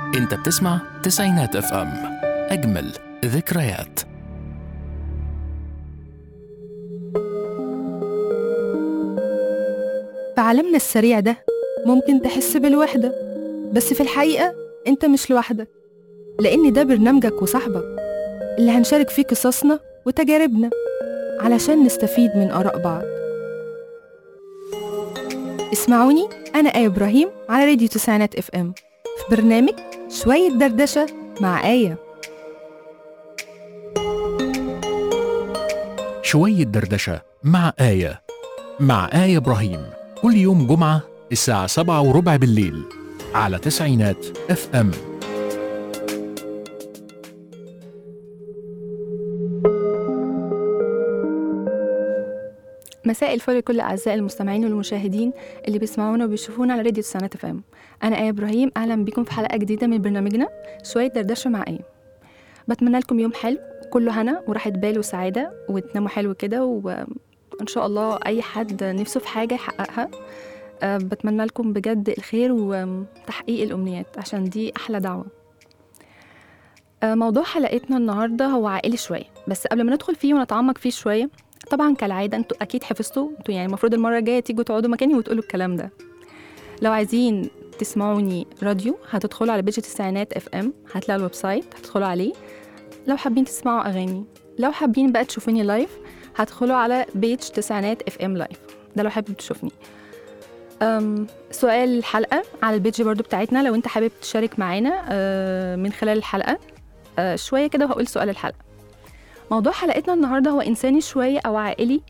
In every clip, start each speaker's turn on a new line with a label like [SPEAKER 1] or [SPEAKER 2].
[SPEAKER 1] انت بتسمع تسعينات اف ام اجمل ذكريات
[SPEAKER 2] في عالمنا السريع ده ممكن تحس بالوحدة بس في الحقيقة انت مش لوحدك لأن ده برنامجك وصاحبك اللي هنشارك فيه قصصنا وتجاربنا علشان نستفيد من آراء بعض اسمعوني أنا آية إبراهيم على راديو تسعينات اف ام في برنامج شوية دردشة مع آية
[SPEAKER 1] شوية دردشة مع آية مع آية إبراهيم كل يوم جمعة الساعة سبعة وربع بالليل على تسعينات اف ام
[SPEAKER 2] مساء الفل لكل اعزائي المستمعين والمشاهدين اللي بيسمعونا وبيشوفونا على راديو تسعينات اف ام انا ايه ابراهيم اهلا بيكم في حلقه جديده من برنامجنا شويه دردشه مع ايه بتمنى لكم يوم حلو كله هنا وراحه بال وسعاده وتناموا حلو كده وان شاء الله اي حد نفسه في حاجه يحققها أه، بتمنى لكم بجد الخير وتحقيق الامنيات عشان دي احلى دعوه أه، موضوع حلقتنا النهارده هو عائلي شويه بس قبل ما ندخل فيه ونتعمق فيه شويه طبعا كالعاده انتوا اكيد حفظتوا انتوا يعني المفروض المره الجايه تيجوا تقعدوا مكاني وتقولوا الكلام ده لو عايزين تسمعوني راديو هتدخلوا على بيج التسعينات اف ام هتلاقوا الويب سايت هتدخلوا عليه لو حابين تسمعوا اغاني لو حابين بقى تشوفوني لايف هتدخلوا على بيج تسعينات اف ام لايف ده لو حابب تشوفني أم سؤال الحلقه على البيج برضو بتاعتنا لو انت حابب تشارك معانا أه، من خلال الحلقه أه، شويه كده وهقول سؤال الحلقه موضوع حلقتنا النهارده هو انساني شويه او عائلي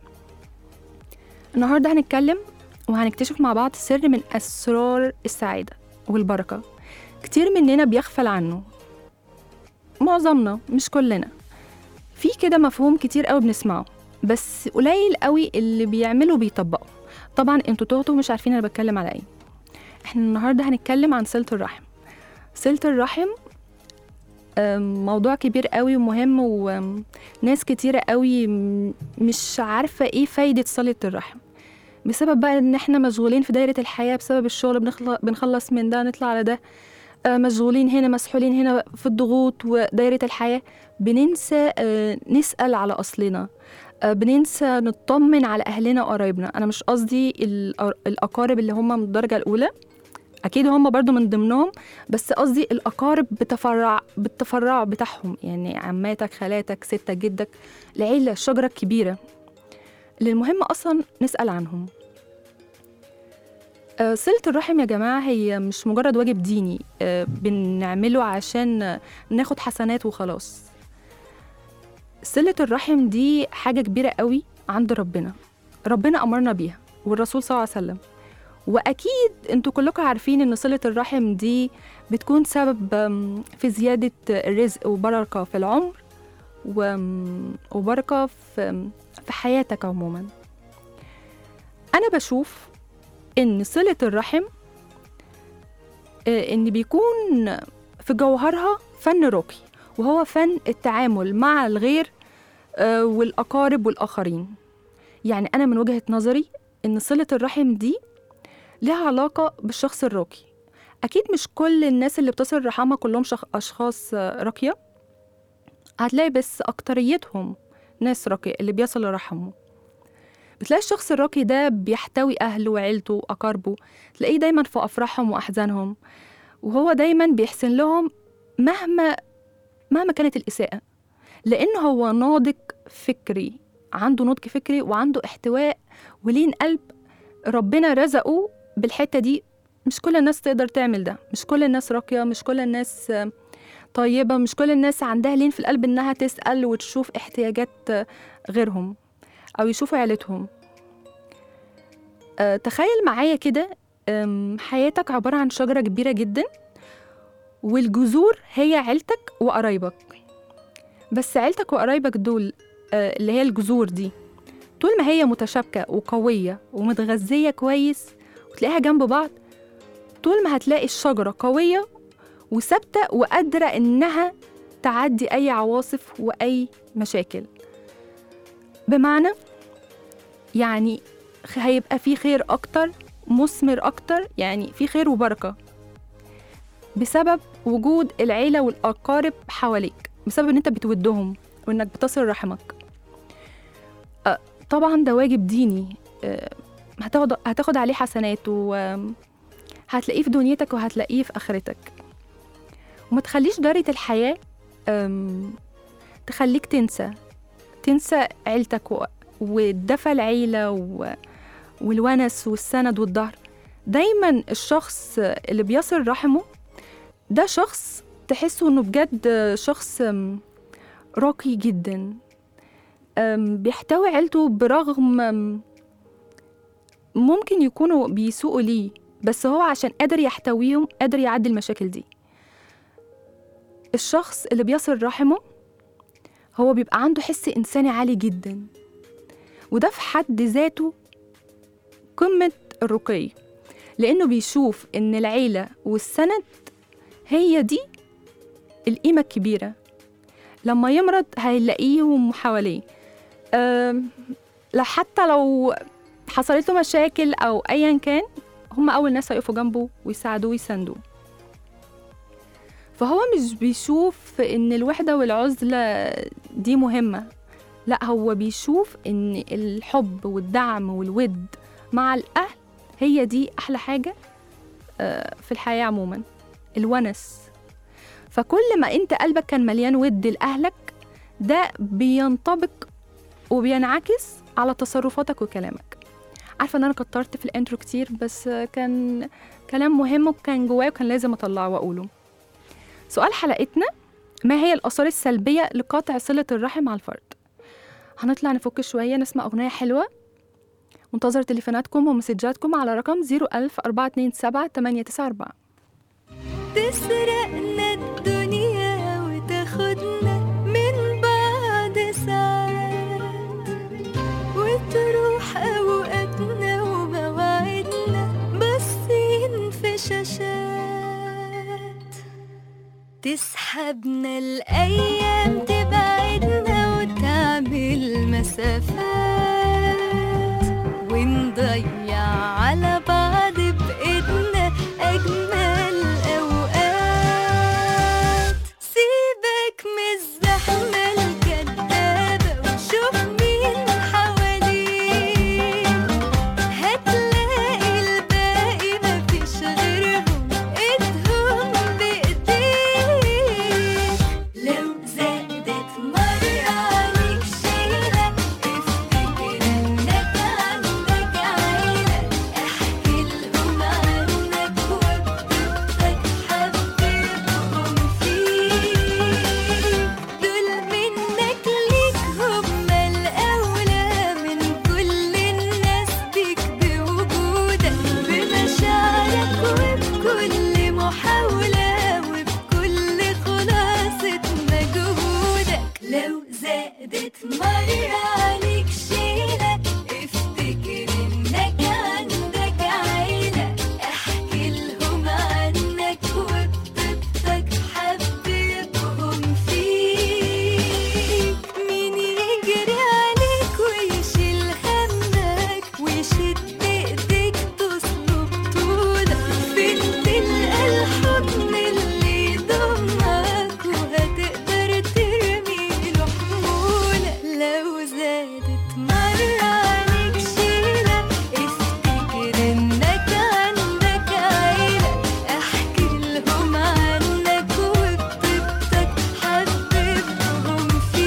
[SPEAKER 2] النهارده هنتكلم وهنكتشف مع بعض سر من اسرار السعاده والبركه كتير مننا بيغفل عنه معظمنا مش كلنا في كده مفهوم كتير قوي بنسمعه بس قليل قوي اللي بيعملوا بيطبقوا طبعا انتوا تهتوا مش عارفين انا بتكلم على ايه احنا النهارده هنتكلم عن صله الرحم صله الرحم أم، موضوع كبير قوي ومهم وناس كتيرة قوي م- مش عارفة ايه فايدة صلة الرحم بسبب بقى ان احنا مشغولين في دايرة الحياة بسبب الشغل بنخل- بنخلص من ده نطلع على ده آه، مشغولين هنا مسحولين هنا في الضغوط ودايرة الحياة بننسى آه، نسأل على أصلنا آه، بننسى نطمن على أهلنا وقرايبنا أنا مش قصدي الأ- الأقارب اللي هم من الدرجة الأولى أكيد هم برضو من ضمنهم بس قصدي الأقارب بتفرع بالتفرع بتاعهم يعني عماتك خالاتك ستك جدك العيلة الشجرة الكبيرة اللي المهم أصلا نسأل عنهم آه، صلة الرحم يا جماعة هي مش مجرد واجب ديني آه، بنعمله عشان ناخد حسنات وخلاص صلة الرحم دي حاجة كبيرة قوي عند ربنا ربنا أمرنا بيها والرسول صلى الله عليه وسلم وأكيد انتوا كلكم عارفين إن صلة الرحم دي بتكون سبب آم، في زيادة الرزق وبركة في العمر و- وبركة في في حياتك عموما أنا بشوف إن صلة الرحم آه، إن بيكون في جوهرها فن راقي وهو فن التعامل مع الغير آه، والأقارب والآخرين يعني أنا من وجهة نظري إن صلة الرحم دي لها علاقة بالشخص الراقي أكيد مش كل الناس اللي بتصل رحمها كلهم شخ... أشخاص آه، راقية هتلاقي بس أكتريتهم ناس راقية اللي بيصل لرحمه بتلاقي الشخص الراقي ده بيحتوي أهله وعيلته وأقاربه تلاقيه دايما في أفراحهم وأحزانهم وهو دايما بيحسن لهم مهما مهما كانت الإساءة لأن هو ناضج فكري عنده نضج فكري وعنده احتواء ولين قلب ربنا رزقه بالحتة دي مش كل الناس تقدر تعمل ده مش كل الناس راقية مش كل الناس آه، طيبة مش كل الناس عندها لين في القلب إنها تسأل وتشوف احتياجات آه، غيرهم أو يشوفوا عيلتهم آه، تخيل معايا كده آم، حياتك عبارة عن شجرة كبيرة جدا والجذور هي عيلتك وقرايبك بس عيلتك وقرايبك دول آه، اللي هي الجذور دي طول ما هي متشابكة وقوية ومتغذية كويس وتلاقيها جنب بعض طول ما هتلاقي الشجرة قوية وثابتة وقادرة إنها تعدي أي عواصف وأي مشاكل بمعنى يعني خ- هيبقى في خير أكتر مثمر أكتر يعني في خير وبركة بسبب وجود العيلة والأقارب حواليك بسبب إن أنت بتودهم وإنك بتصل رحمك آه، طبعا ده واجب ديني آه، هتاخد هتاخد عليه حسنات وهتلاقيه في دنيتك وهتلاقيه في آخرتك وما تخليش دارة الحياة أم، تخليك تنسى تنسى عيلتك و- ودفى العيلة و... والونس والسند والظهر دايما الشخص اللي بيصل رحمه ده شخص تحسه انه بجد شخص أم، راقي جدا أم، بيحتوي عيلته برغم أم، ممكن يكونوا بيسوقوا ليه بس هو عشان قادر يحتويهم قادر يعدي المشاكل دي الشخص اللي بيصل رحمه هو بيبقى عنده حس إنساني عالي جدا وده في حد ذاته قمة الرقي لأنه بيشوف إن العيلة والسند هي دي القيمة الكبيرة لما يمرض هيلاقيهم حواليه أم، لا حتى لو حصلت له مشاكل أو أيا كان هم أول ناس هيقفوا جنبه ويساعدوه ويساندوه فهو مش بيشوف إن الوحدة والعزلة دي مهمة لا هو بيشوف إن الحب والدعم والود مع الأهل هي دي أحلى حاجة آه، في الحياة عموما الونس فكل ما أنت قلبك كان مليان ود لأهلك ده بينطبق وبينعكس على تصرفاتك وكلامك عارفة إن أنا كترت في الانترو كتير بس آه، كان كلام مهم وكان جوايا وكان لازم أطلعه وأقوله سؤال حلقتنا ما هي الآثار السلبية لقطع صلة الرحم مع الفرد؟ هنطلع نفك شوية نسمع أغنية حلوة منتظر تليفوناتكم ومسجاتكم على رقم 01000 427 894
[SPEAKER 3] تسرقنا الدنيا وتاخدنا من بعد ساعات وتروح أوقاتنا ومواعيدنا باصين في شاشات تسحبنا الأيام تبعدنا وتعمل مسافات ونضيع على بعض بإيدنا أجمل أوقات سيبك من الزحمة الكدابة وشوف مين حواليك هتلاقي الباقي مفيش غيرهم ايدهم بايديك لو زادت مرة عليك شيلة افتكر انك عندك عيلة احكي لهم عنك وبتبقى حبيبهم فيك دول منك ليك هما الأولى من كل الناس بيك بوجودك بمشاعرك وبكل محاولة وبكل خلاصة مجهودك لو زادت مرة عليك شيلة افتكر انك عندك عيلة احكي لهم عنك وبطيبتك حبيبهم فيك مين يجري عليك ويشيل همك ويشد ايديك تصلب طولك فين تلقى الحضن اللي يضمك وهتقدر ترمي له حمولك لو زادت مرة عليك شيلة افتكر انك عندك عيلة احكي لهم عنك وبطيبتك حبيبهم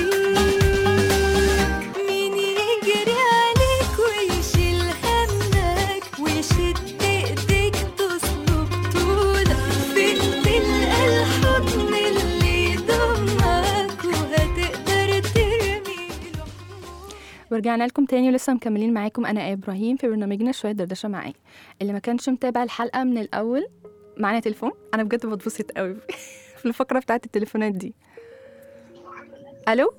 [SPEAKER 3] فيك مين يجري عليك ويشيل همك ويشد ايديك تصلب طولك فين تلقى الحضن اللي يضمك وهتقدر ترمي له
[SPEAKER 2] ورجعنا لكم تاني ولسه مكملين معاكم انا آية ابراهيم في برنامجنا شويه دردشه معايا اللي ما كانش متابع الحلقه من الاول معانا تليفون انا بجد بتبسط قوي في الفقره بتاعت التليفونات دي الو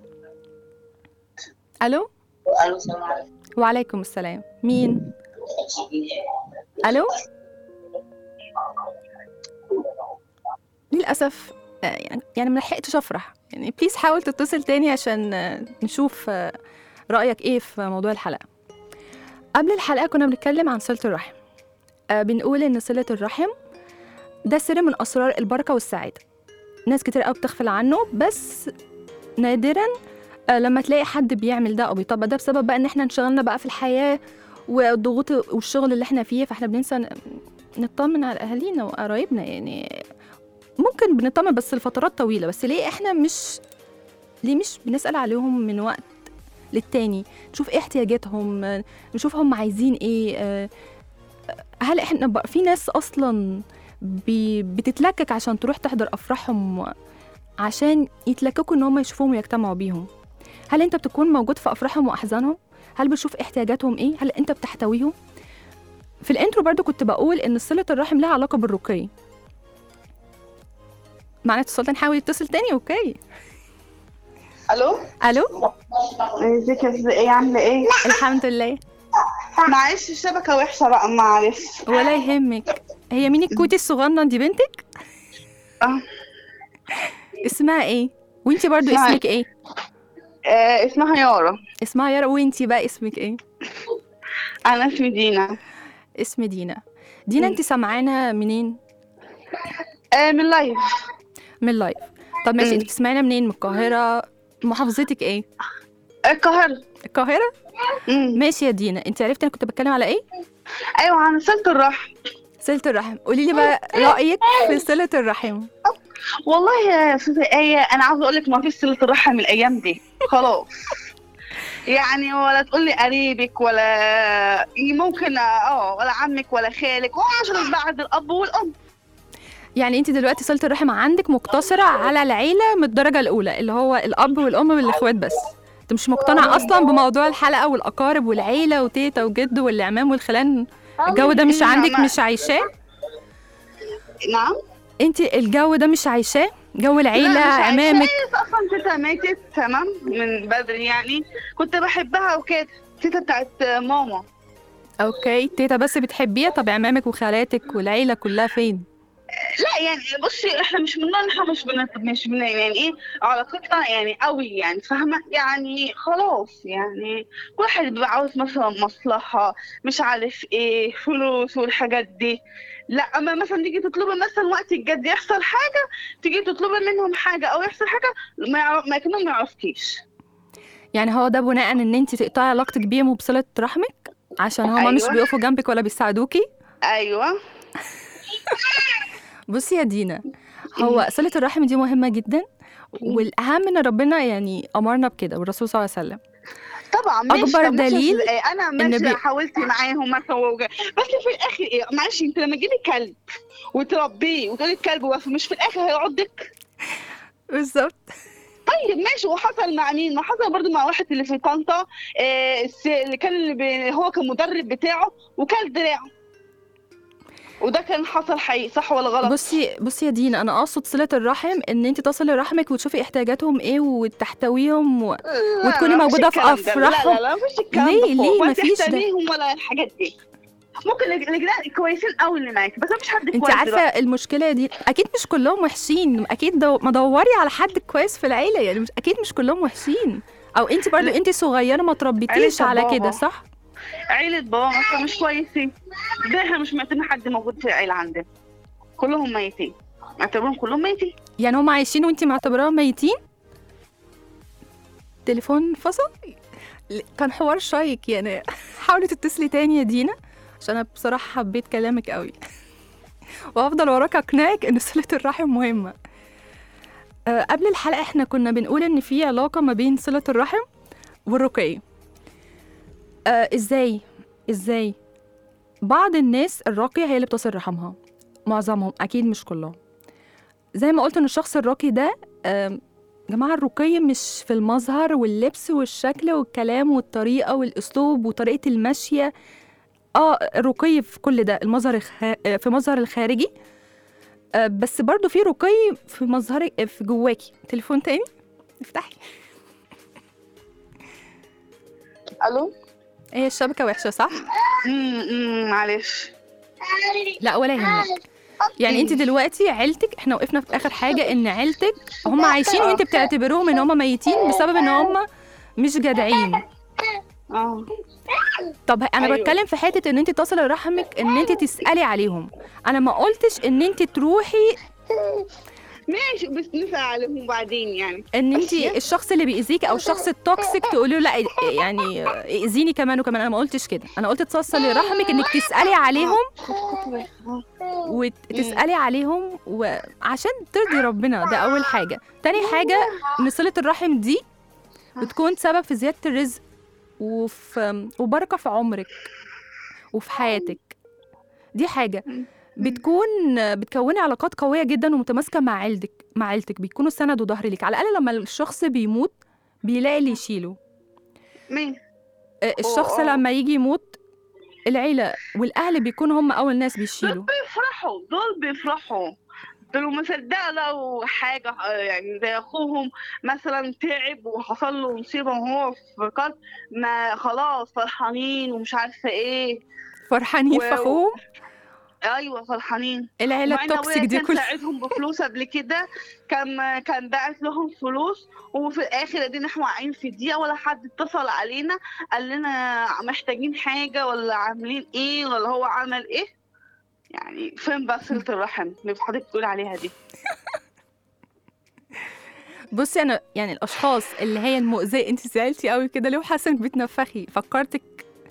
[SPEAKER 2] الو
[SPEAKER 4] الو السلام عليكم
[SPEAKER 2] وعليكم السلام مين الو للاسف آه، يعني يعني ما لحقتش افرح يعني بليز حاول تتصل تاني عشان آه، نشوف آه، رايك ايه في موضوع الحلقه قبل الحلقه كنا بنتكلم عن صله الرحم آه، بنقول ان صله الرحم ده سر من اسرار البركه والسعاده ناس كتير قوي بتغفل عنه بس نادرا آه، لما تلاقي حد بيعمل ده او بيطبق ده بسبب بقى ان احنا انشغلنا بقى في الحياه والضغوط والشغل اللي احنا فيه فاحنا بننسى ن- نطمن على اهالينا وقرايبنا يعني ممكن بنطمن بس لفترات طويله بس ليه احنا مش ليه مش بنسال عليهم من وقت للتاني نشوف ايه احتياجاتهم آه، نشوف هم عايزين ايه آه، هل احنا بقى في ناس اصلا بي- بتتلكك عشان تروح تحضر افراحهم عشان يتلككوا ان هم يشوفوهم ويجتمعوا بيهم هل انت بتكون موجود في افراحهم واحزانهم هل بتشوف احتياجاتهم ايه هل انت بتحتويهم في الانترو برضو كنت بقول ان صله الرحم لها علاقه بالرقي معنا اتصال تاني حاول يتصل تاني اوكي
[SPEAKER 4] الو
[SPEAKER 2] الو
[SPEAKER 4] ازيك يا ازاي ايه عامله ايه
[SPEAKER 2] الحمد لله
[SPEAKER 4] معلش الشبكه وحشه بقى معلش
[SPEAKER 2] ولا يهمك هي مين الكوتي الصغنن دي بنتك
[SPEAKER 4] اه
[SPEAKER 2] اسمها ايه وانتي برضو
[SPEAKER 4] اسمها-
[SPEAKER 2] اسمك ايه
[SPEAKER 4] آه، اسمها يارا
[SPEAKER 2] اسمها يارا وانتي بقى اسمك ايه
[SPEAKER 4] انا اسمي دينا
[SPEAKER 2] اسم دينا دينا
[SPEAKER 4] مم.
[SPEAKER 2] انت سامعانا منين
[SPEAKER 4] آه، من لايف
[SPEAKER 2] من لايف طب ماشي
[SPEAKER 4] مم.
[SPEAKER 2] انت بتسمعينا منين من القاهره محافظتك ايه
[SPEAKER 4] القاهره
[SPEAKER 2] القاهره
[SPEAKER 4] مم.
[SPEAKER 2] ماشي يا دينا انت عرفتي انا كنت بتكلم على ايه
[SPEAKER 4] ايوه عن صله الرحم
[SPEAKER 2] صله الرحم قولي لي بقى رايك في صله الرحم
[SPEAKER 4] والله يا استاذه ايه انا عاوزه اقول لك ما فيش صله الرحم الايام دي خلاص يعني ولا تقول لي قريبك ولا ممكن اه ولا عمك ولا خالك وعشرة بعد الاب والام
[SPEAKER 2] يعني انت دلوقتي صله الرحم عندك مقتصره على العيله من الدرجه الاولى اللي هو الاب والام والاخوات بس انت مش مقتنع اصلا بموضوع الحلقه والاقارب والعيله وتيتا وجد والعمام والخلان الجو ده مش عندك مش عايشاه
[SPEAKER 4] نعم
[SPEAKER 2] انت الجو ده مش عايشاه جو العيله
[SPEAKER 4] لا، مش عايشة.
[SPEAKER 2] عمامك
[SPEAKER 4] هي اصلا تيتا ماتت تمام من بدري يعني كنت بحبها وكده تيتا بتاعت ماما
[SPEAKER 2] اوكي تيتا بس بتحبيها طب عمامك وخالاتك والعيله كلها فين
[SPEAKER 4] لا يعني بصي احنا مش من احنا مش بن مش بن يعني ايه علاقتنا يعني قوي يعني فاهمه يعني خلاص يعني كل واحد بيبقى عاوز مثلا مصلحه مش عارف ايه فلوس والحاجات دي لا اما مثلا تيجي تطلبي مثلا وقت الجد يحصل حاجه تيجي تطلبي منهم حاجه او يحصل حاجه ما يعرف ما كانوا ما يعرفكيش
[SPEAKER 2] يعني هو ده بناء ان انت تقطعي علاقتك بيهم وبصله رحمك عشان هما مش
[SPEAKER 4] أيوة.
[SPEAKER 2] بيقفوا جنبك ولا بيساعدوكي
[SPEAKER 4] ايوه
[SPEAKER 2] بصي يا دينا هو صله الرحم دي مهمه جدا والاهم ان ربنا يعني امرنا بكده والرسول صلى الله عليه وسلم
[SPEAKER 4] طبعا ماشي
[SPEAKER 2] أكبر
[SPEAKER 4] طب ماشي
[SPEAKER 2] دليل
[SPEAKER 4] إيه، انا
[SPEAKER 2] إن
[SPEAKER 4] ماشي
[SPEAKER 2] بي-
[SPEAKER 4] حاولت معاهم مثلا وج- بس في الاخر ايه معلش انت لما تجيبي كلب وتربيه وتقولي الكلب بس مش في الاخر هيعضك
[SPEAKER 2] بالظبط
[SPEAKER 4] طيب ماشي وحصل مع مين؟ ما حصل برضو مع واحد اللي في طنطا آه الس- اللي كان اللي بي هو كان مدرب بتاعه وكل دراعه وده كان حصل حقيقي صح ولا غلط؟
[SPEAKER 2] بصي بصي يا دينا انا اقصد صله الرحم ان انت تصلي رحمك وتشوفي احتياجاتهم ايه وتحتويهم و...
[SPEAKER 4] لا،
[SPEAKER 2] وتكوني
[SPEAKER 4] لا،
[SPEAKER 2] موجودة
[SPEAKER 4] مفيش
[SPEAKER 2] في
[SPEAKER 4] الكلام ده.
[SPEAKER 2] أفراحهم.
[SPEAKER 4] لا لا لا مفيش الكلام
[SPEAKER 2] ليه-
[SPEAKER 4] ده
[SPEAKER 2] ليه
[SPEAKER 4] خالص. ولا
[SPEAKER 2] مفيش ده؟
[SPEAKER 4] تحترميهم ولا الحاجات دي ممكن الج- الجيران كويسين قوي اللي معاك بس مفيش حد كويس
[SPEAKER 2] انت عارفه
[SPEAKER 4] دلوقتي.
[SPEAKER 2] المشكله دي اكيد مش كلهم وحشين اكيد دو... ما دوري على حد كويس في العيله يعني مش اكيد مش كلهم وحشين او انت برضو
[SPEAKER 4] لا.
[SPEAKER 2] انت صغيره ما تربيتيش
[SPEAKER 4] عيلة
[SPEAKER 2] على
[SPEAKER 4] بابا.
[SPEAKER 2] كده صح
[SPEAKER 4] عيلة بابا مثلا مش كويسين ده احنا مش معتبرين حد موجود في العيلة عندنا كلهم ميتين معتبرهم كلهم ميتين
[SPEAKER 2] يعني هم عايشين وانت معتبراهم ميتين تليفون فصل ل- كان حوار شيق يعني حاولي تتصلي تاني يا دينا عشان انا بصراحه حبيت كلامك قوي وافضل وراك اقنعك ان صله الرحم مهمه أه قبل الحلقه احنا كنا بنقول ان في علاقه ما بين صله الرحم والرقي أه ازاي ازاي بعض الناس الراقيه هي اللي بتصل رحمها معظمهم اكيد مش كلهم زي ما قلت ان الشخص الراقي ده آم، جماعة الرقي مش في المظهر واللبس والشكل والكلام والطريقة والأسلوب وطريقة المشية اه الرقي في كل ده المظهر الخ... آه، في مظهر الخارجي آه، بس برضو في رقي في مظهر في جواكي تليفون تاني افتحي
[SPEAKER 4] الو
[SPEAKER 2] هي الشبكة وحشة صح؟
[SPEAKER 4] امم أمم، معلش
[SPEAKER 2] لا ولا يهمك يعني انت دلوقتي عيلتك احنا وقفنا في اخر حاجه ان عيلتك هم عايشين وانت بتعتبروهم ان هم ميتين بسبب ان هم مش جدعين
[SPEAKER 4] اه
[SPEAKER 2] طب انا
[SPEAKER 4] أيوة.
[SPEAKER 2] بتكلم في حته ان انت تصل رحمك ان انت تسالي عليهم انا ما قلتش ان انت تروحي
[SPEAKER 4] ماشي بس نسأل عليهم بعدين يعني
[SPEAKER 2] ان انت
[SPEAKER 4] أشياء.
[SPEAKER 2] الشخص اللي بيأذيك او الشخص التوكسيك تقولي له لا يعني اذيني كمان وكمان انا ما قلتش كده انا قلت توصلي رحمك انك تسالي عليهم وتسالي عليهم وعشان ترضي ربنا ده اول حاجه تاني حاجه ان صله الرحم دي بتكون سبب في زياده الرزق وفي وبركه في عمرك وفي حياتك دي حاجه بتكون بتكوني علاقات قويه جدا ومتماسكه مع عيلتك مع عيلتك بيكونوا سند وظهر ليك على الاقل لما الشخص بيموت بيلاقي اللي يشيله
[SPEAKER 4] مين
[SPEAKER 2] آه، الشخص
[SPEAKER 4] أوه.
[SPEAKER 2] لما يجي يموت العيله والاهل بيكونوا هم اول ناس بيشيلوا
[SPEAKER 4] بيفرحوا دول بيفرحوا دول مصدقة لو حاجة آه، يعني زي أخوهم مثلا تعب وحصل له مصيبة وهو في قلب ما خلاص فرحانين ومش عارفة إيه
[SPEAKER 2] فرحانين
[SPEAKER 4] و-
[SPEAKER 2] في اخوهم
[SPEAKER 4] أيوة فرحانين
[SPEAKER 2] العيله
[SPEAKER 4] مع إن
[SPEAKER 2] التوكسيك
[SPEAKER 4] أبويا
[SPEAKER 2] دي
[SPEAKER 4] كان
[SPEAKER 2] كلها
[SPEAKER 4] ساعدهم بفلوس قبل كده كان كان باعت لهم فلوس وفي الآخر ادينا احنا واقعين في دقيقة ولا حد اتصل علينا قال لنا محتاجين حاجة ولا عاملين إيه ولا هو عمل إيه يعني فين بقى صلة الرحم اللي حضرتك بتقول عليها دي
[SPEAKER 2] بصي انا يعني الاشخاص اللي هي المؤذيه انت زعلتي قوي كده ليه وحاسه انك بتنفخي فكرتك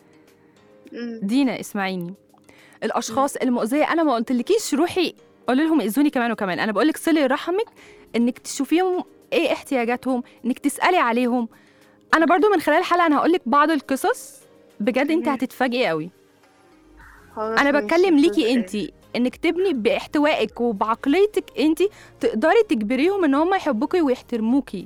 [SPEAKER 4] مم.
[SPEAKER 2] دينا اسمعيني الاشخاص المؤذيه انا ما قلتلكيش روحي قولي لهم اذوني كمان وكمان انا بقولك صلي رحمك انك تشوفيهم ايه احتياجاتهم انك تسالي عليهم انا برضو من خلال الحلقه انا هقولك بعض القصص بجد انت
[SPEAKER 4] مم.
[SPEAKER 2] هتتفاجئي قوي
[SPEAKER 4] خلاص
[SPEAKER 2] انا
[SPEAKER 4] ماشي،
[SPEAKER 2] بتكلم ليكي
[SPEAKER 4] إزاي؟
[SPEAKER 2] انت انك تبني باحتوائك وبعقليتك انت تقدري تجبريهم ان هم يحبوكي ويحترموكي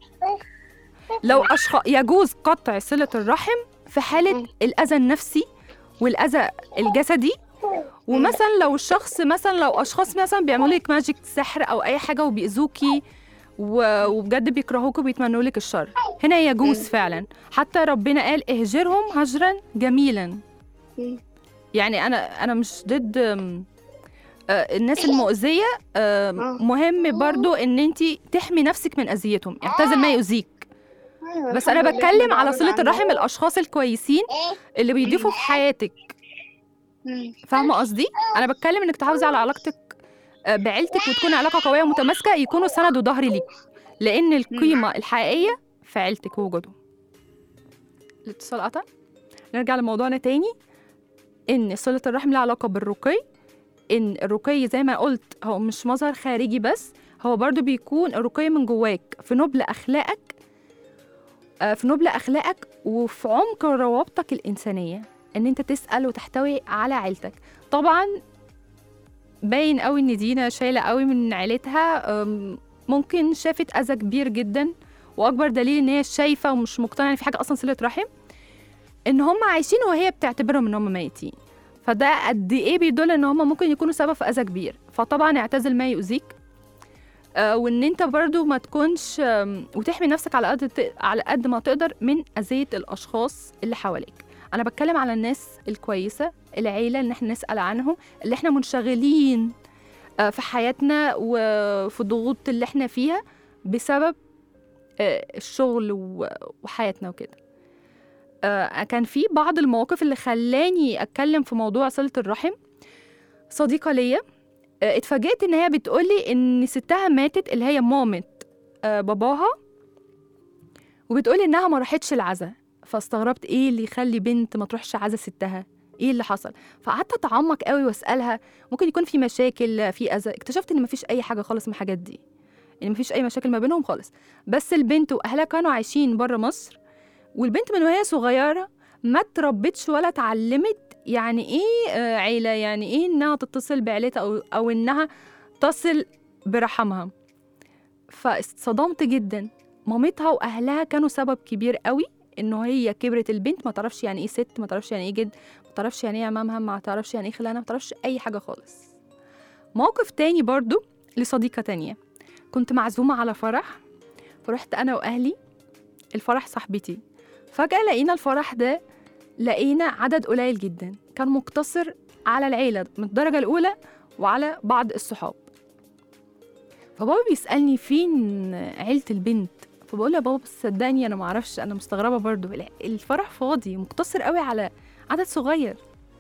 [SPEAKER 2] لو اشخاص يجوز قطع صله الرحم في حاله
[SPEAKER 4] مم.
[SPEAKER 2] الاذى النفسي والاذى الجسدي ومثلا لو الشخص مثلا لو اشخاص مثلا بيعملوا لك ماجيك سحر او اي حاجه وبيأذوكي و- وبجد بيكرهوكي وبيتمنوا لك الشر هنا يجوز
[SPEAKER 4] مم.
[SPEAKER 2] فعلا حتى ربنا قال اهجرهم هجرا جميلا
[SPEAKER 4] مم.
[SPEAKER 2] يعني انا انا مش ضد أم، آه، الناس المؤذيه آه،
[SPEAKER 4] آه.
[SPEAKER 2] مهم برضو ان انت تحمي نفسك من اذيتهم اعتزل ما يؤذيك
[SPEAKER 4] أيوة،
[SPEAKER 2] بس انا
[SPEAKER 4] الحمد لله
[SPEAKER 2] بتكلم
[SPEAKER 4] إحنا
[SPEAKER 2] على
[SPEAKER 4] بعاد
[SPEAKER 2] صله
[SPEAKER 4] عنه.
[SPEAKER 2] الرحم الاشخاص الكويسين اللي بيضيفوا في حياتك
[SPEAKER 4] مم.
[SPEAKER 2] فاهمه قصدي انا بتكلم انك تحافظي على علاقتك آه، بعيلتك وتكون علاقه قويه ومتماسكه يكونوا سند وظهر ليك لان القيمه الحقيقيه في عيلتك ووجودهم الاتصال قطع نرجع لموضوعنا تاني ان صله الرحم لها علاقه بالرقي ان الرقي زي ما قلت هو مش مظهر خارجي بس هو برضو بيكون الرقي من جواك في نبل اخلاقك آه، في نبل اخلاقك وفي عمق روابطك الانسانيه ان انت تسال وتحتوي على عيلتك طبعا باين قوي ان دينا شايله قوي من عيلتها أم، ممكن شافت اذى كبير جدا واكبر دليل ان هي شايفه ومش مقتنعه ان في حاجه اصلا صله رحم ان هم عايشين وهي بتعتبرهم ان هم ميتين فده قد ايه بيدل ان هم ممكن يكونوا سبب في اذى كبير فطبعا اعتزل ما يؤذيك آه، وان انت برضو ما تكونش آم، وتحمي نفسك على قد ت- على قد ما تقدر من اذيه الاشخاص اللي حواليك انا بتكلم على الناس الكويسه العيله اللي احنا نسال عنهم اللي احنا منشغلين آه، في حياتنا وفي الضغوط اللي احنا فيها بسبب آه، الشغل و- وحياتنا وكده آه، كان في بعض المواقف اللي خلاني اتكلم في موضوع صله الرحم صديقه ليا آه، اتفاجئت ان هي بتقولي ان ستها ماتت اللي هي مامة آه، باباها وبتقولي انها ما راحتش العزا فاستغربت ايه اللي يخلي بنت ما تروحش عزا ستها ايه اللي حصل فقعدت اتعمق قوي واسالها ممكن يكون في مشاكل في اذى اكتشفت ان مفيش اي حاجه خالص من الحاجات دي يعني مفيش اي مشاكل ما بينهم خالص بس البنت واهلها كانوا عايشين بره مصر والبنت من وهي صغيره ما تربتش ولا اتعلمت يعني ايه آه، عيله يعني ايه انها تتصل بعيلتها او او انها تصل برحمها فاتصدمت جدا مامتها واهلها كانوا سبب كبير قوي انه هي كبرت البنت ما تعرفش يعني ايه ست ما تعرفش يعني ايه جد ما تعرفش يعني ايه عمامها ما تعرفش يعني ايه خلانها ما تعرفش اي حاجه خالص موقف تاني برضو لصديقه تانية كنت معزومه على فرح فرحت انا واهلي الفرح صاحبتي فجاه لقينا الفرح ده لقينا عدد قليل جدا كان مقتصر على العيلة من الدرجة الأولى وعلى بعض الصحاب فبابا بيسألني فين عيلة البنت فبقول له يا بابا بس صدقني انا ما اعرفش انا مستغربه برضو الع- الفرح فاضي مقتصر قوي على عدد صغير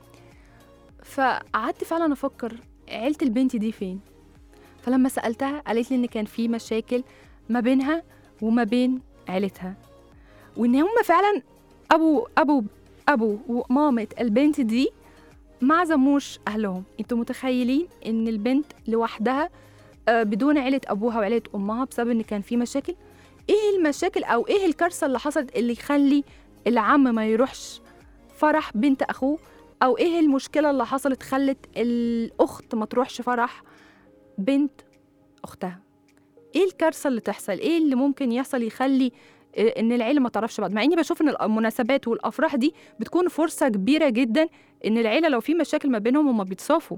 [SPEAKER 2] فقعدت فعلا افكر عيله البنت دي فين فلما سالتها قالت لي ان كان في مشاكل ما بينها وما بين عيلتها وان هم فعلا ابو ابو ابو ومامة البنت دي ما عزموش اهلهم انتوا متخيلين ان البنت لوحدها آه، بدون عيلة أبوها وعيلة أمها بسبب إن كان في مشاكل إيه المشاكل أو إيه الكارثة اللي حصلت اللي يخلي العم ما يروحش فرح بنت أخوه أو إيه المشكلة اللي حصلت خلت الأخت ما تروحش فرح بنت أختها إيه الكارثة اللي تحصل إيه اللي ممكن يحصل يخلي آه، إن العيلة ما تعرفش بعض مع إني بشوف إن المناسبات والأفراح دي بتكون فرصة كبيرة جدا إن العيلة لو في مشاكل ما بينهم هما بيتصافوا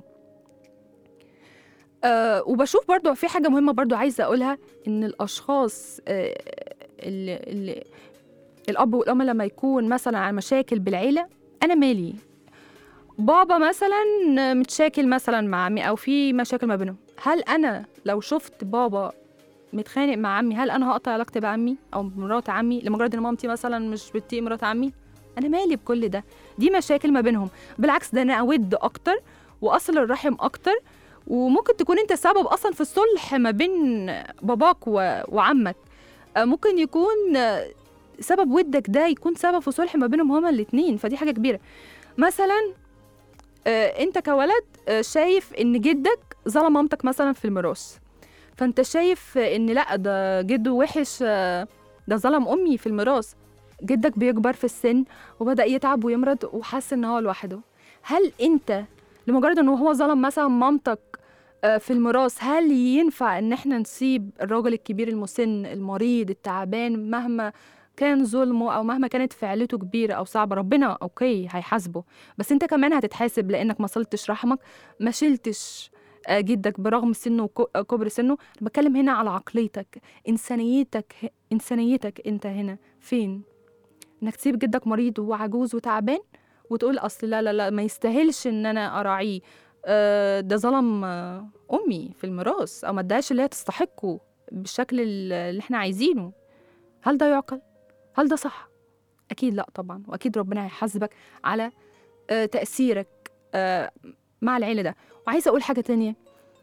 [SPEAKER 2] أه وبشوف برضو في حاجة مهمة برضو عايزة أقولها إن الأشخاص أه اللي, اللي الأب والأم لما يكون مثلا على مشاكل بالعيلة أنا مالي بابا مثلا متشاكل مثلا مع عمي أو في مشاكل ما بينهم هل أنا لو شفت بابا متخانق مع عمي هل أنا هقطع علاقتي بعمي أو مرات عمي لمجرد إن مامتي مثلا مش بتطيق مرات عمي أنا مالي بكل ده دي مشاكل ما بينهم بالعكس ده أنا أود أكتر وأصل الرحم أكتر وممكن تكون انت سبب اصلا في الصلح ما بين باباك و... وعمك آه، ممكن يكون آه، سبب ودك ده يكون سبب في صلح ما بينهم هما الاتنين فدي حاجه كبيره مثلا آه، انت كولد آه، شايف ان جدك ظلم مامتك مثلا في الميراث فانت شايف آه، ان لا ده جده وحش آه، ده ظلم امي في الميراث جدك بيكبر في السن وبدا يتعب ويمرض وحس ان هو لوحده هل انت لمجرد ان هو ظلم مثلا مامتك آه، في الميراث هل ينفع ان احنا نسيب الراجل الكبير المسن المريض التعبان مهما كان ظلمه او مهما كانت فعلته كبيره او صعبه ربنا اوكي هيحاسبه بس انت كمان هتتحاسب لانك ما صلتش رحمك ما شلتش آه، جدك برغم سنه وكبر سنه انا بتكلم هنا على عقليتك انسانيتك انسانيتك انت هنا فين انك تسيب جدك مريض وعجوز وتعبان وتقول اصل لا لا لا ما يستاهلش ان انا اراعيه آه، ده ظلم آه، امي في الميراث او ما اداهاش اللي هي تستحقه بالشكل ال- اللي احنا عايزينه هل ده يعقل هل ده صح اكيد لا طبعا واكيد ربنا هيحاسبك على آه، تاثيرك آه، مع العيله ده وعايزه اقول حاجه تانية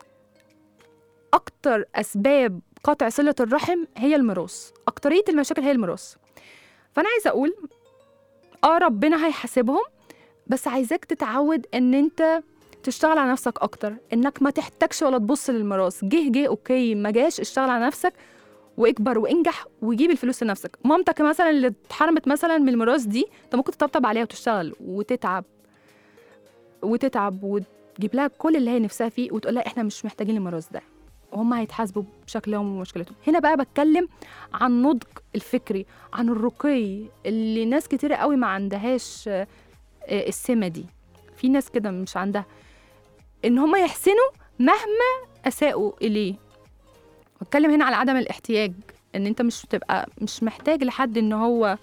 [SPEAKER 2] اكتر اسباب قطع صله الرحم هي الميراث اكتريه المشاكل هي الميراث فانا عايزه اقول اه ربنا هيحاسبهم بس عايزاك تتعود ان انت تشتغل على نفسك اكتر انك ما تحتاجش ولا تبص للميراث جه جه اوكي ما جاش اشتغل على نفسك واكبر وانجح وجيب الفلوس لنفسك مامتك مثلا اللي اتحرمت مثلا من الميراث دي انت ممكن تطبطب عليها وتشتغل وتتعب وتتعب وتجيب لها كل اللي هي نفسها فيه وتقول لها احنا مش محتاجين الميراث ده وهم هيتحاسبوا بشكلهم ومشكلتهم هنا بقى بتكلم عن نضج الفكري عن الرقي اللي ناس كتيرة قوي ما عندهاش آه، آه، السمة دي في ناس كده مش عندها ان هم يحسنوا مهما اساءوا اليه بتكلم هنا على عدم الاحتياج ان انت مش بتبقى مش محتاج لحد ان هو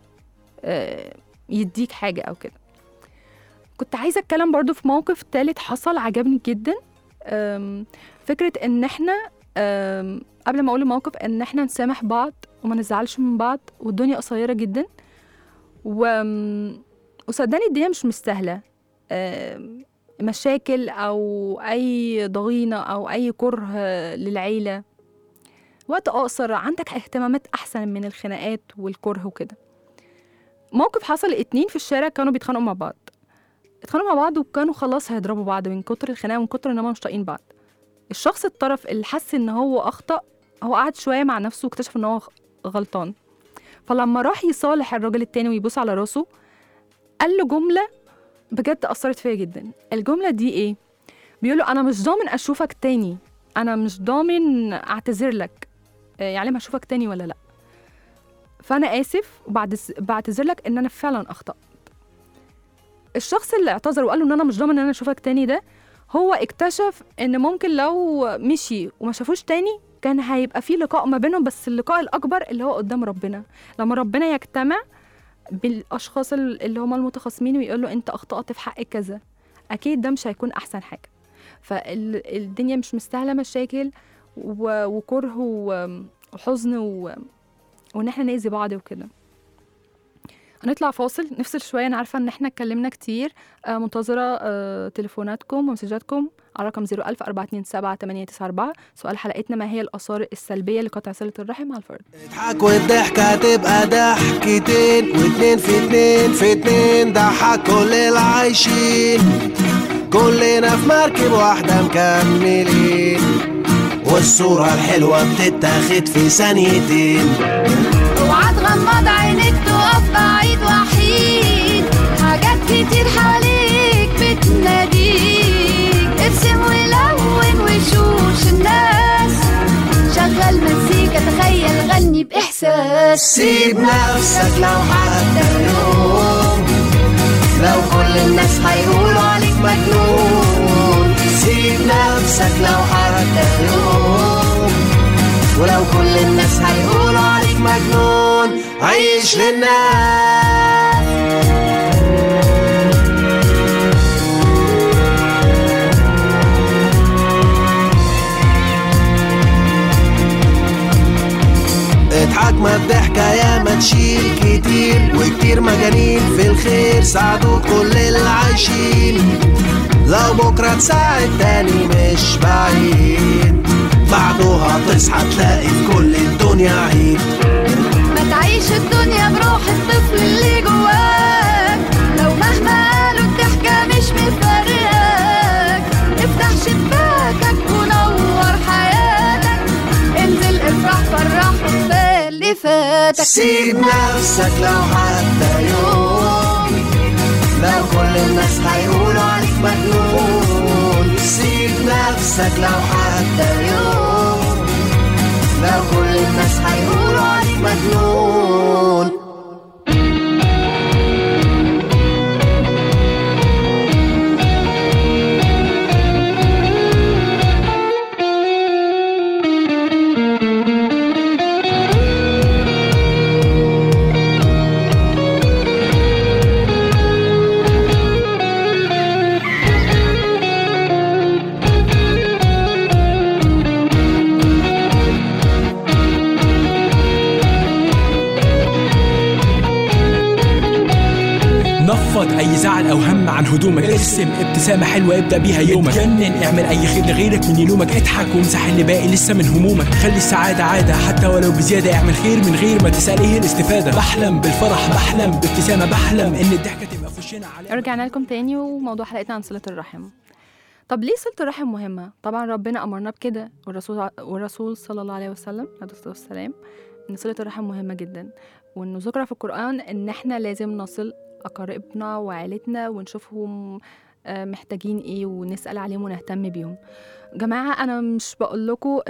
[SPEAKER 2] آه، يديك حاجة او كده كنت عايزة اتكلم برضو في موقف تالت حصل عجبني جدا أم، فكرة ان احنا أم، قبل ما اقول الموقف ان احنا نسامح بعض وما نزعلش من بعض والدنيا قصيرة جدا و وصدقني الدنيا مش مستاهلة أم، مشاكل او اي ضغينة او اي كره للعيلة وقت اقصر عندك اهتمامات احسن من الخناقات والكره وكده موقف حصل اتنين في الشارع كانوا بيتخانقوا مع بعض اتخانقوا مع بعض وكانوا خلاص هيضربوا بعض من كتر الخناقه ومن كتر ان هم مش طايقين بعض الشخص الطرف اللي حس ان هو اخطا هو قعد شويه مع نفسه واكتشف ان هو غلطان فلما راح يصالح الراجل التاني ويبوس على راسه قال له جمله بجد اثرت فيا جدا الجمله دي ايه بيقول له انا مش ضامن اشوفك تاني انا مش ضامن اعتذر لك آه، يعلم هشوفك تاني ولا لا فانا اسف وبعد بعتذر لك ان انا فعلا اخطات الشخص اللي اعتذر وقال له ان انا مش ضامن ان انا اشوفك تاني ده هو اكتشف ان ممكن لو مشي وما شافوش تاني كان هيبقى في لقاء ما بينهم بس اللقاء الاكبر اللي هو قدام ربنا لما ربنا يجتمع بالاشخاص ال- اللي هم المتخاصمين ويقول له انت اخطات في حق كذا اكيد ده مش هيكون احسن حاجه فالدنيا مش مستاهله مشاكل و- وكره و- وحزن و- وان احنا نأذي بعض وكده هنطلع فاصل نفصل شويه انا عارفه ان احنا اتكلمنا كتير آه منتظره آه تليفوناتكم ومسجاتكم على رقم 01000 427 894 سؤال حلقتنا ما هي الاثار السلبيه لقطع صله الرحم مع الفرد
[SPEAKER 5] اضحك والضحكة تبقى ضحكتين واتنين في اتنين في اتنين ضحك كل العايشين كلنا في مركب واحدة مكملين والصورة الحلوة بتتاخد في ثانيتين
[SPEAKER 3] اوعى تغمض عينيك تقف بعيد وحيد حاجات كتير حواليك بتناديك ارسم ولون وشوش الناس شغل مزيكا تخيل غني بإحساس
[SPEAKER 5] سيب نفسك لو حتى يوم لو كل الناس هيقولوا عليك مجنون سيب نفسك لو حتى يوم ولو كل الناس هيقولوا عليك مجنون عيش للناس اضحك ما الضحكة يا ما تشيل كتير وكتير مجانين في الخير ساعدوا كل اللي عايشين لو بكرة تساعد تاني مش بعيد بعدها تصحى تلاقي في كل الدنيا عيد
[SPEAKER 3] ما تعيش الدنيا بروح الطفل اللي جواك لو مهما قالوا الضحكة مش مفرقاك افتح شباكك ونور حياتك انزل افرح فرح وكفاية اللي فاتك
[SPEAKER 5] سيب نفسك لو حتى يوم لو كل الناس هيقولوا عليك مجنون سيب نفسك لو حتى يوم لو كل الناس هيقولوا عليك مجنون
[SPEAKER 6] نفض اي زعل او هم عن هدومك ارسم ابتسامه حلوه ابدا بيها يومك اتجنن اعمل اي خير لغيرك من يلومك اضحك وامسح اللي باقي لسه من همومك خلي السعاده عاده حتى ولو بزياده اعمل خير من غير ما تسال ايه الاستفاده بحلم بالفرح بحلم بابتسامه بحلم ان الضحكه تبقى في وشنا على
[SPEAKER 2] رجعنا لكم تاني وموضوع حلقتنا عن صلة الرحم طب ليه صلة الرحم مهمة؟ طبعا ربنا أمرنا بكده والرسول والرسول صلى الله عليه وسلم عليه الصلاة والسلام إن صلة الرحم مهمة جدا وإنه ذكر في القرآن إن إحنا لازم نصل أقاربنا وعائلتنا ونشوفهم آه، محتاجين إيه ونسأل عليهم ونهتم بيهم جماعة أنا مش بقول لكم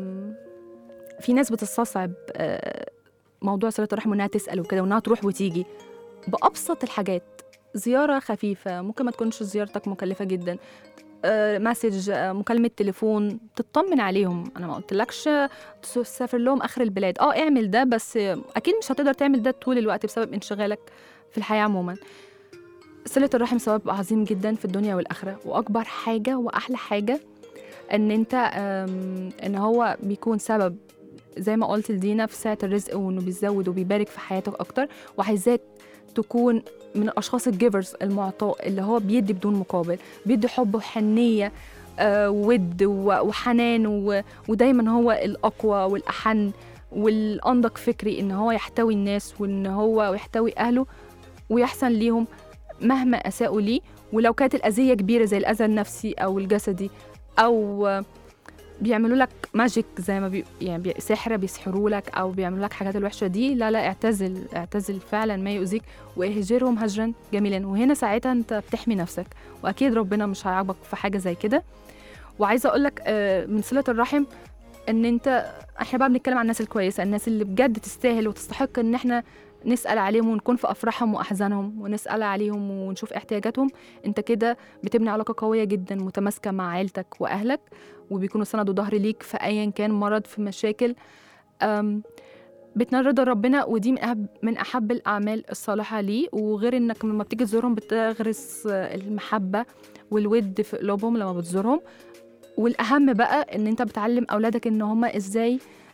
[SPEAKER 2] في ناس بتستصعب آه، موضوع صلة الرحم وإنها تسأل وكده وإنها تروح وتيجي بأبسط الحاجات زيارة خفيفة ممكن ما تكونش زيارتك مكلفة جدا آه، مسج آه، مكالمة تليفون تطمن عليهم أنا ما قلتلكش تسافر لهم آخر البلاد اه اعمل ده بس آه، أكيد مش هتقدر تعمل ده طول الوقت بسبب انشغالك في الحياة عموما صلة الرحم ثواب عظيم جدا في الدنيا والآخرة وأكبر حاجة وأحلى حاجة إن أنت آم، إن هو بيكون سبب زي ما قلت لدينا في ساعة الرزق وإنه بيزود وبيبارك في حياتك أكتر وعايزاك تكون من الاشخاص الجيفرز المعطاء اللي هو بيدي بدون مقابل بيدي حب وحنيه آه ود و- وحنان و- ودايما هو الاقوى والاحن والانضج فكري ان هو يحتوي الناس وان هو يحتوي اهله ويحسن ليهم مهما اساءوا ليه ولو كانت الاذيه كبيره زي الاذى النفسي او الجسدي او آه، بيعملوا لك ماجيك زي ما بي يعني بي سحر بيسحروا لك او بيعملوا لك حاجات الوحشه دي لا لا اعتزل اعتزل فعلا ما يؤذيك واهجرهم هجرا جميلا وهنا ساعتها انت بتحمي نفسك واكيد ربنا مش هيعاقبك في حاجه زي كده وعايزه اقول لك من صله الرحم ان انت احنا بقى بنتكلم عن الناس الكويسه الناس اللي بجد تستاهل وتستحق ان احنا نسال عليهم ونكون في افراحهم واحزانهم ونسال عليهم ونشوف احتياجاتهم انت كده بتبني علاقه قويه جدا متماسكه مع عيلتك واهلك وبيكونوا سند وظهر ليك في ايا كان مرض في مشاكل أم بتنال رضا ربنا ودي من أحب, من أحب الأعمال الصالحة ليه وغير إنك لما بتيجي تزورهم بتغرس المحبة والود في قلوبهم لما بتزورهم والأهم بقى إن أنت بتعلم أولادك إن هما إزاي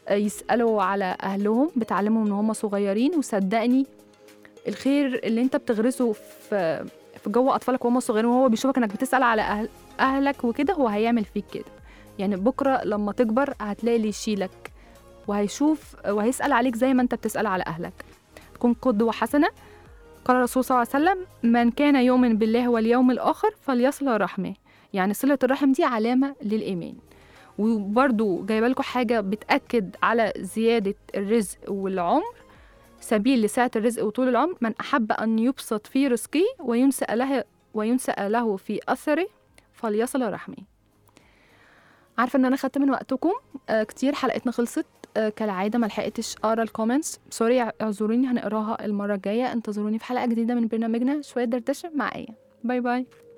[SPEAKER 2] آه، يسألوا على أهلهم بتعلمهم إن هم صغيرين وصدقني الخير اللي أنت بتغرسه في في جوه أطفالك وهم صغيرين وهو بيشوفك إنك بتسأل على أهل أهلك وكده هو هيعمل فيك كده يعني بكرة لما تكبر هتلاقي اللي يشيلك وهيشوف وهيسأل عليك زي ما أنت بتسأل على أهلك تكون قدوة حسنة قال الرسول صلى الله عليه وسلم من كان يؤمن بالله واليوم الآخر فليصل رحمه يعني صلة الرحم دي علامة للإيمان وبرضو جايبه لكم حاجة بتأكد على زيادة الرزق والعمر سبيل لسعة الرزق وطول العمر من أحب أن يبسط في رزقه وينسأ له وينسأ له في أثره فليصل رحمه عارفة إن أنا خدت من وقتكم آه كتير حلقتنا خلصت آه كالعادة ما لحقتش أقرا الكومنتس سوري اعذروني هنقراها المرة الجاية انتظروني في حلقة جديدة من برنامجنا شوية دردشة مع آية باي باي